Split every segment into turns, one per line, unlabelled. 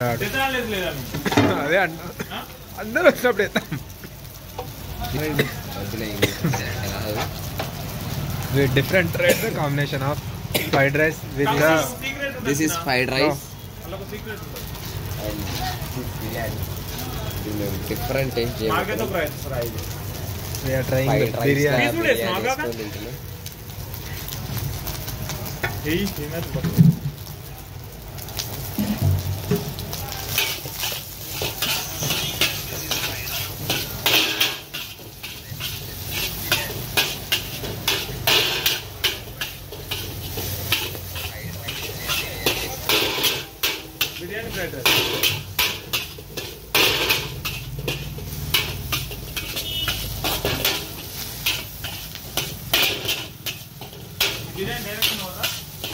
లేదు లేదా
అదే అన్న అందరూ వచ్చినప్పుడు ఎత్తాం
వద్దులే ఇంగ్లీష్ కాదు
with different rice combination of fried rice with the
this is fried rice
వాళ్ళకు సీక్రెట్ ఉంటుంది
అండ్ బిర్యానీ డిఫరెంట్ టేస్ట్
నాకైతే ఒక rice fry
we're trying
fried rice
biryani
Seafood
biryani
వేస్తున్నావా కాకా?
వేసుకొని తింటున్నాం
ఏయ్ తినేది biryani fried rice biryani direct పోదా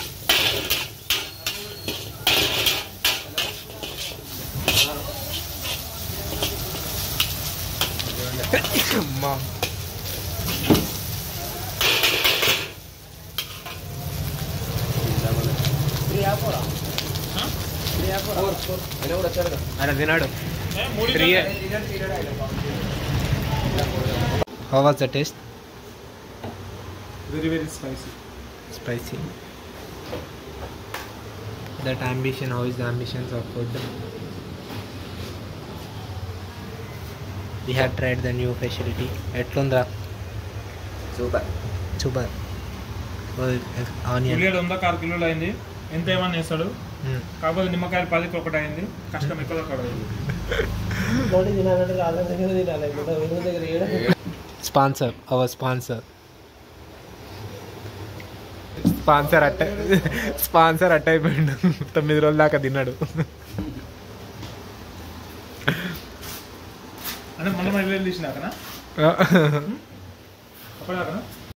అమ్మా
అయినా కూడా వచ్చారు కదా
ఆయన తినాడు
ఏ, మూడు
Three-
గంటలు.
How was the taste
very very spicy
spicy. That ambition, how is the ambitions of food? We have tried the new facility. ఎట్లుందా
సూపర్
సూపర్ ఆనియన్
ఉల్లిగడ్డ వంద ఆరు కిలోలు అయింది ఎంత ఏమని వేస్తాడు కాకపోతే నిమ్మకాయలు పదికి ఒకటి అయింది కష్టం ఎక్కువ అక్కడ
స్పాన్సర్ అవర్ స్పాన్సర్ స్పాన్సర్ అట్ట స్పాన్సర్ అట్ట అయిపోయిండు తొమ్మిది రోజుల దాకా తిన్నాడు
అంటే మొన్న మళ్ళీ తీసినాకనా అప్పుడాకనా